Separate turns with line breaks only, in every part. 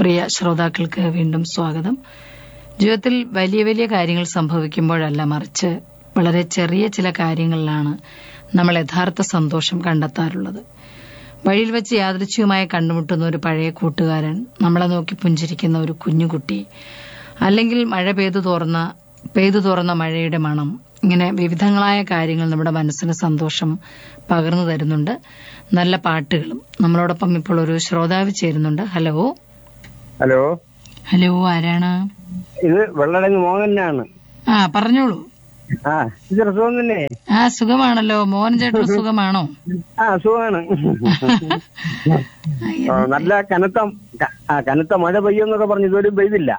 പ്രിയ ശ്രോതാക്കൾക്ക് വീണ്ടും സ്വാഗതം ജീവിതത്തിൽ വലിയ വലിയ കാര്യങ്ങൾ സംഭവിക്കുമ്പോഴല്ല മറിച്ച് വളരെ ചെറിയ ചില കാര്യങ്ങളിലാണ് നമ്മൾ യഥാർത്ഥ സന്തോഷം കണ്ടെത്താറുള്ളത് വഴിയിൽ വെച്ച് യാദൃച്ഛികമായി കണ്ടുമുട്ടുന്ന ഒരു പഴയ കൂട്ടുകാരൻ നമ്മളെ നോക്കി പുഞ്ചിരിക്കുന്ന ഒരു കുഞ്ഞുകുട്ടി അല്ലെങ്കിൽ മഴ പെയ്തു തോർന്ന പെയ്തു തോർന്ന മഴയുടെ മണം ഇങ്ങനെ വിവിധങ്ങളായ കാര്യങ്ങൾ നമ്മുടെ മനസ്സിന് സന്തോഷം പകർന്നു തരുന്നുണ്ട് നല്ല പാട്ടുകളും നമ്മളോടൊപ്പം ഇപ്പോൾ ഒരു ശ്രോതാവ് ചേരുന്നുണ്ട് ഹലോ
ഹലോ
ഹലോ ആരാണ്
ഇത് വെള്ളടങ്ങ് മോഹനാണ്
ആ പറഞ്ഞോളൂ
ആ ഇത് സുഖം തന്നെ
ആ സുഖമാണല്ലോ മോഹൻ ചേട്ടന് സുഖമാണോ
ആ സുഖമാണ് ആ, നല്ല കനത്ത ക- ആ, കനത്ത മഴ പെയ്യുന്നൊക്കെ പറഞ്ഞു ഇതുവരെ പെയ്തില്ല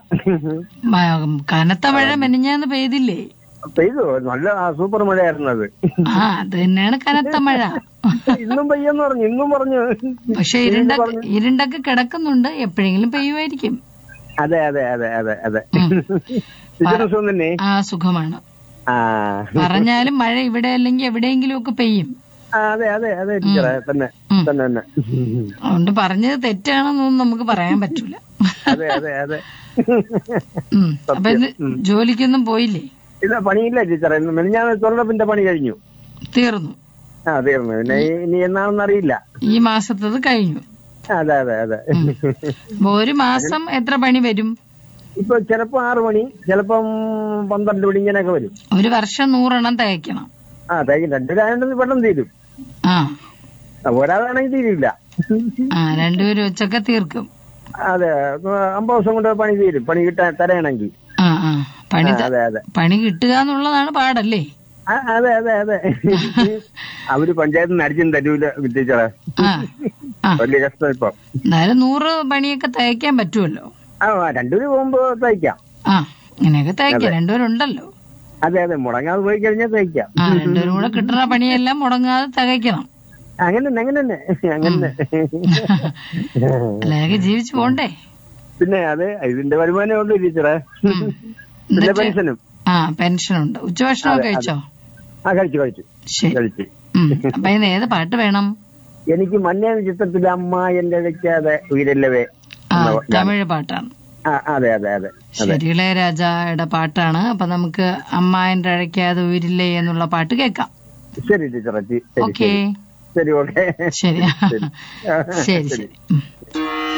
മ- കനത്ത മഴ മെനഞ്ഞാന്ന് പെയ്തില്ലേ
പെയ്തു നല്ല ആ, സൂപ്പർ മഴയായിരുന്നു അത്
ആ അത് തന്നെയാണ് കനത്ത മഴ
ഇന്നും പെയ്യെന്ന് പറഞ്ഞു ഇന്നും പറഞ്ഞു
പക്ഷെ ഇരുണ്ടൊക്കെ ഇരുണ്ടൊക്കെ കിടക്കുന്നുണ്ട് എപ്പോഴെങ്കിലും പെയ്യുമായിരിക്കും
അതെ അതെ അതെ അതെ അതെ ഇതിന് സുഖം തന്നെ
ആ സുഖമാണ്
ആ
പറഞ്ഞാലും മഴ ഇവിടെ അല്ലെങ്കിൽ എവിടെയെങ്കിലും ഒക്കെ പെയ്യും
ആ, അതെ അതെ അതെ ടീച്ചറെ തന്നെ
ഉം.
തന്നെ തന്നെ
അതുകൊണ്ട് പറഞ്ഞത് തെറ്റാണെന്നൊന്നും നമുക്ക് പറയാൻ പറ്റൂല
അതെ അതെ അതെ
ഉം. അപ്പൊ ഇന്ന് ജോലിക്കൊന്നും പോയില്ലേ
ഇല്ല പണിയില്ല ടീച്ചറെ ഞാൻ തൊഴിലുറപ്പിന്റെ പണി കഴിഞ്ഞു
തീർന്നു
ആ തീർന്നു പിന്നെ ഈ- ഇനി എന്നാണെന്ന് അറിയില്ല
ഈ മാസത്തത് കഴിഞ്ഞു
അതെ അതെ അതെ
അപ്പൊ ഒരു മാസം എത്ര പണി വരും
ഇപ്പൊ ചിലപ്പോ ആറു മണി ചിലപ്പം പന്ത്രണ്ട് മണി ഇങ്ങനെയൊക്കെ വരും
ഒരു വർഷം നൂറെണ്ണം തയ്ക്കണം
ആ തയ്ക്കും രണ്ടുപേരായോണ്ട് പെട്ടെന്ന് തീരും
ആ
ആ, ഒരാളാണെങ്കിൽ തീരില്ല
ആ രണ്ടുപേരും വെച്ചൊക്കെ തീർക്കും
അതെ അമ്പത് ദിവസം കൊണ്ട് പണി തീരും പണി കിട്ടാൻ തരയണമെങ്കിൽ
ആ ആ പണി ത-
അതെ അതെ
പണി കിട്ടുക എന്നുള്ളതാണ് പാടല്ലേ
ആ, അതെ അതെ അതെ അവര് പഞ്ചായത്തിൽ നിന്ന് അടിച്ചും തരൂല ടീച്ചറെ
ആ ആ
വലിയ കഷ്ടം ഇപ്പൊ
എന്നാലും നൂറ് പണിയൊക്കെ തയ്ക്കാൻ പറ്റുമല്ലോ
ആ രണ്ടുപേര് പോകുമ്പോ തയ്ക്കാം
ആ ഇങ്ങനെയൊക്കെ തയ്ക്കാം രണ്ടുപേരുണ്ടല്ലോ
അതെ അതെ മുടങ്ങാതെ പോയി കഴിഞ്ഞാൽ തയ്ക്കാം
ആ രണ്ടുപേരും കൂടെ കിട്ടുന്ന പണിയെല്ലാം മുടങ്ങാതെ തികയ്ക്കണം
അങ്ങനെ തന്നെ അങ്ങനെ തന്നെ അങ്ങനെ തന്നെ
അല്ലെങ്കിൽ ജീവിച്ചു പോണ്ടേ
പിന്നെ അതെ ഇതിന്റെ വരുമാനം ഉണ്ട് ടീച്ചറെ
ഉം.
പിന്നെ
എന്നിട്ട്
പെൻഷനും
ആ പെൻഷനുണ്ട് ഉച്ചഭക്ഷണമൊക്കെ കഴിച്ചോ
ആ കഴിച്ചു കഴിച്ചു
ശരി
കഴിച്ചു
ഉം. അപ്പൊ ഇന്ന് ഏത് പാട്ട് വേണം
എനിക്ക് മഞ്ഞ ചിത്രത്തിൽ അമ്മ എന്റെ വെക്കാതെ ഉയരല്ലവേ
ആ തമിഴ് പാട്ടാണ്
ആ അതെ അതെ അതെ
ശരി ഇളയരാജയുടെ പാട്ടാണ് അപ്പൊ നമുക്ക് അമ്മായന്റെ അഴയ്ക്കാതെ ഉയരില്ലേ എന്നുള്ള പാട്ട് കേൾക്കാം
ശരി ടീച്ചറെ ശരി
ഓക്കേ
ശരി ഓക്കെ
ശരി ശരി ശരി ഉം.